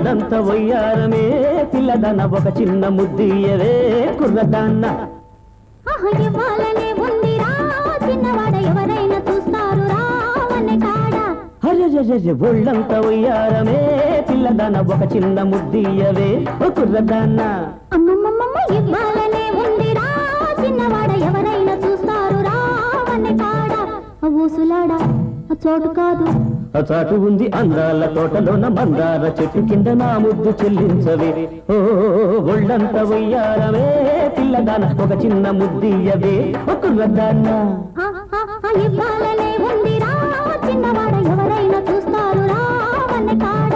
ఒళ్ళంత వయ్యారమే పిల్లదన ఒక చిన్న ముద్దియవే కుర్రదాన్న ఆహ ఇవ్వాలనే ఉందిరా చిన్నవాడ ఎవరైనా చూస్తారు రావనే కాడ హరజజ ఒళ్ళంత వయ్యారమే పిల్లదన ఒక చిన్న ముద్దియవే ఓ కుర్రదాన్న అమ్మమ్మమ్మ ఇవ్వాలనే ఉందిరా చిన్నవాడ ఎవరైనా చూస్తారు రావనే కాడ ఆ ఊసులాడ ఆ చోటు కాదు ఆ చాటు ఉంది అందాల తోటలోన మందార చెట్టు కింద నా ముద్దు చెల్లించవే ఓ ఒళ్ళంత వయ్యారమే పిల్లదాన ఒక చిన్న ముద్దియవే ఓ కుర్రదాన్న ఆ, ఆ, ఆ ఇవ్వాలనే ఉందిరా చిన్నవాడ ఎవరైనా చూస్తారు రావనే కాడ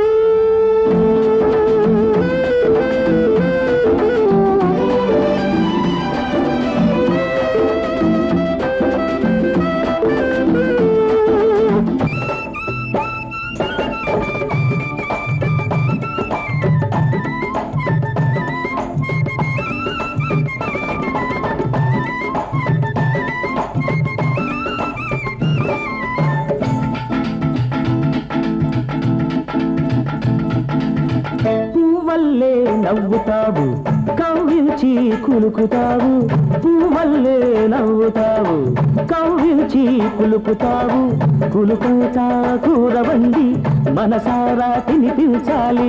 పువ్వల్లే నవ్వుతావు కవ్వించి కులుకుతావు పువ్వల్లే నవ్వుతావు కవ్వించి కులుకుతావు కులుకుతా కూర వండి మనసారా తినిపించాలి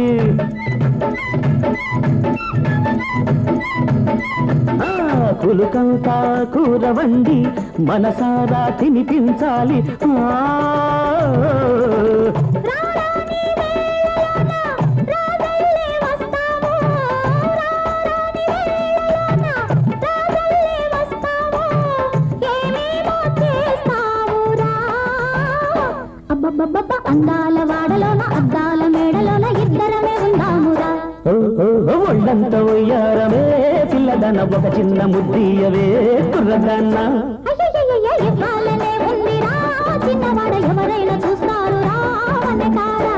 ఆ, కులుకంతా కూర వండి మనసారా తినిపించాలి ఆ రారాని వేళలోన రాజల్లే వస్తాము రారాని వేళలోన రాజల్లే వస్తాము ఏమేమో చేస్తావురా అబ్బబ్బబ్బబ్బ అందాల వాడలోన అద్దాల మేడలోన ఇద్దరమే ఉందామురా ఓ, ఓ, ఓ, ఒళ్ళంత ఒయ్యారమే పిల్లదన ఒక చిన్న ముద్దియవే కుర్రదన్న అయ్యయ్యయ్య ఇవ్వాలనే ఉందిరా చిన్నవాడ ఎవరైనా చూస్తారు రావనే కారా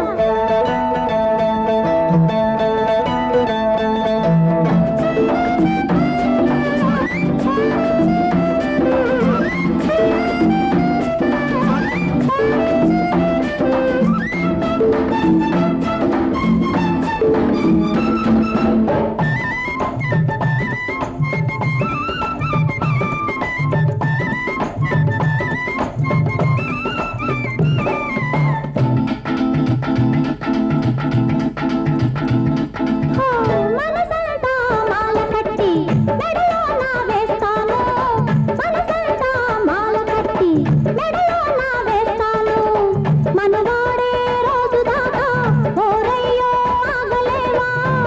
హో, మనసంతా మాల కట్టి మెడలో నా వేస్తాను మనసంతా మాల కట్టి మెడలో నా వేస్తాను మనవాడే రోజు దాకా ఓరయ్యో ఆగలేవా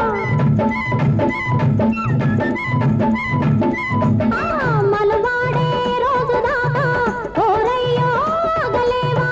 ఆ, మనవాడే రోజు దాకా ఓరయ్యో ఆగలేవా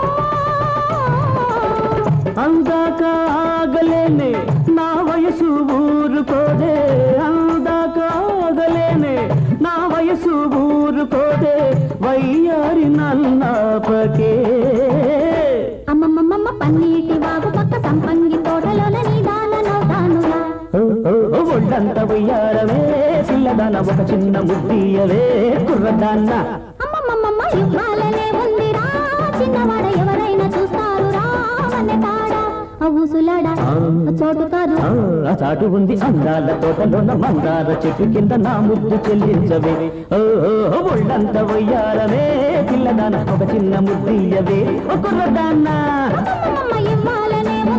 అందాక ఆగలేనే నా వయసు ఊరుకోదే అందాక ఆగలేనే నా వయసు ఊరుకోదే వయ్యారి నన్నాపకే అమ్మమ్మమ్మ పన్నీటి వాగు పక్క సంపంగి తోటలోన నీదానవుతానురా ఓ, ఓ, ఓ, ఒళ్ళంత ఉయ్యారమే పిల్లదాన ఒక చిన్న ముద్దియవే కుర్రదాన్న అమ్మమ్మమ్మ ఇవ్వాలనే ఉందిరా చిన్నవాడ ఎవరైనా చూస్తారు రావనే కాడ ఆ ఊసులాడ ఆ చోటు కాదు ఆ, ఆ చాటు ఉంది అందాల తోటలోన మందార చెట్టు కింద నా ముద్దు చెల్లించవే ఓ, ఓ, ఓ, ఒళ్ళంత ఉయ్యారమే పిల్లదాన ఒక చిన్న ముద్దియవే ఓ కుర్రదాన్న అమ్మమ్మమ్మ ఇవ్వాలనే